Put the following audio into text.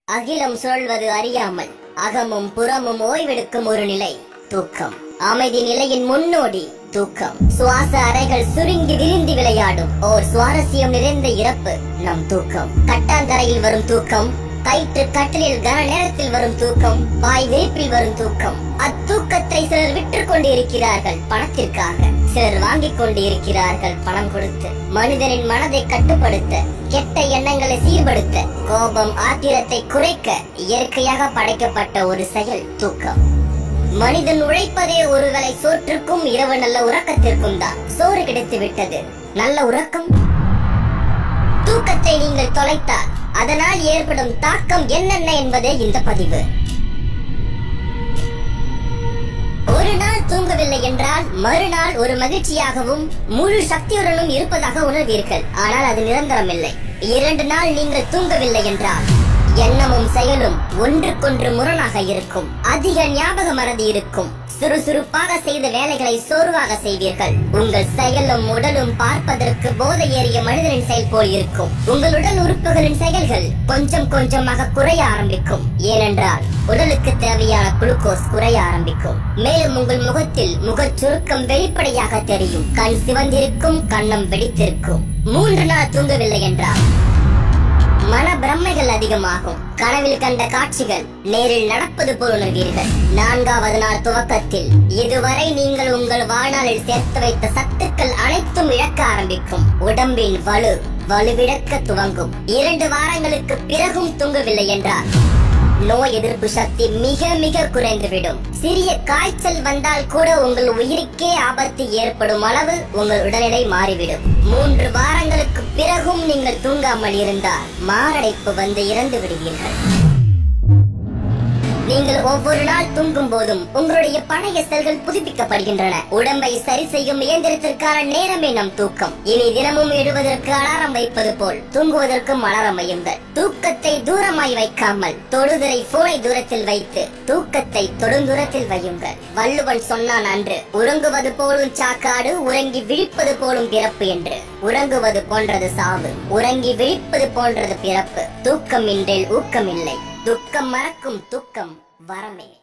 அகிலம் சுழல்வது அறியாமல் அகமும் புறமும் ஓய்வெடுக்கும் ஒரு நிலை தூக்கம் அமைதி நிலையின் முன்னோடி தூக்கம் சுவாச அறைகள் சுருங்கி விரிந்து விளையாடும் ஓர் சுவாரஸ்யம் நிறைந்த இறப்பு நம் தூக்கம் கட்டாந்தரையில் வரும் தூக்கம் கயிற்று கட்டிலில் கன நேரத்தில் வரும் தூக்கம் வாய் விரிப்பில் வரும் தூக்கம் அத்தூக்கத்தை சிலர் விற்று கொண்டிருக்கிறார்கள் பணத்திற்காக சிலர் வாங்கிக் கொண்டிருக்கிறார்கள் பணம் கொடுத்து மனிதனின் மனதை கட்டுப்படுத்த கெட்ட எண்ணங்களை சீர்படுத்த கோபம் ஆத்திரத்தை குறைக்க இயற்கையாக படைக்கப்பட்ட ஒரு செயல் தூக்கம் மனிதன் உழைப்பதே ஒருவேளை சோற்றுக்கும் இரவு நல்ல உறக்கத்திற்கும் தான் சோறு கிடைத்து விட்டது நல்ல உறக்கம் தூக்கத்தை நீங்கள் தொலைத்தால் அதனால் ஏற்படும் தாக்கம் என்னென்ன என்பதே இந்த பதிவு ஒரு நாள் தூங்கவில்லை என்றால் மறுநாள் ஒரு மகிழ்ச்சியாகவும் முழு சக்தியுடனும் இருப்பதாக உணர்வீர்கள் ஆனால் அது நிரந்தரம் இல்லை இரண்டு நாள் நீங்கள் தூங்கவில்லை என்றால் எண்ணமும் செயலும் ஒன்றுக்கொன்று முரணாக இருக்கும் அதிக ஞாபக மறதி இருக்கும் சுறுசுறுப்பாக செய்த வேலைகளை சோர்வாக செய்வீர்கள் உங்கள் செயலும் உடலும் பார்ப்பதற்கு போதை ஏறிய மனிதனின் செயல் போல் இருக்கும் உங்கள் உடல் உறுப்புகளின் செயல்கள் கொஞ்சம் கொஞ்சமாக குறைய ஆரம்பிக்கும் ஏனென்றால் உடலுக்கு தேவையான குளுக்கோஸ் குறைய ஆரம்பிக்கும் மேலும் உங்கள் முகத்தில் முகச் சுருக்கம் வெளிப்படையாக தெரியும் கண் சிவந்திருக்கும் கண்ணம் வெடித்திருக்கும் மூன்று நாள் தூங்கவில்லை என்றால் மன பிரம்மைகள் அதிகமாகும் கனவில் கண்ட காட்சிகள் நேரில் நடப்பது போல் உணர்வீர்கள் நான்காவது நாள் துவக்கத்தில் இதுவரை நீங்கள் உங்கள் வாழ்நாளில் சேர்த்து வைத்த சத்துக்கள் அனைத்தும் இழக்க ஆரம்பிக்கும் உடம்பின் வலு வலுவிழக்க துவங்கும் இரண்டு வாரங்களுக்கு பிறகும் தூங்கவில்லை என்றால் நோய் எதிர்ப்பு சக்தி மிக மிக குறைந்துவிடும் சிறிய காய்ச்சல் வந்தால் கூட உங்கள் உயிருக்கே ஆபத்து ஏற்படும் அளவு உங்கள் உடல்நிலை மாறிவிடும் மூன்று வாரங்களுக்கு பிறகும் நீங்கள் தூங்காமல் இருந்தால் மாரடைப்பு வந்து இறந்து விடுவீர்கள் நீங்கள் ஒவ்வொரு நாள் தூங்கும் போதும் உங்களுடைய பழைய செல்கள் புதுப்பிக்கப்படுகின்றன உடம்பை சரி செய்யும் இயந்திரத்திற்கான நேரமே நம் தூக்கம் இனி தினமும் எழுவதற்கு அலாரம் வைப்பது போல் தூங்குவதற்கும் அலாரம் வையுங்கள் தூக்கத்தை தூரமாய் வைக்காமல் தொடுதிரை போனை தூரத்தில் வைத்து தூக்கத்தை தொடுந்தூரத்தில் வையுங்கள் வள்ளுவன் சொன்னான் அன்று உறங்குவது போலும் சாக்காடு உறங்கி விழிப்பது போலும் பிறப்பு என்று உறங்குவது போன்றது சாவு உறங்கி விழிப்பது போன்றது பிறப்பு தூக்கம் இன்றேல் ஊக்கம் இல்லை துக்கம் மறக்கும் துக்கம் வரமே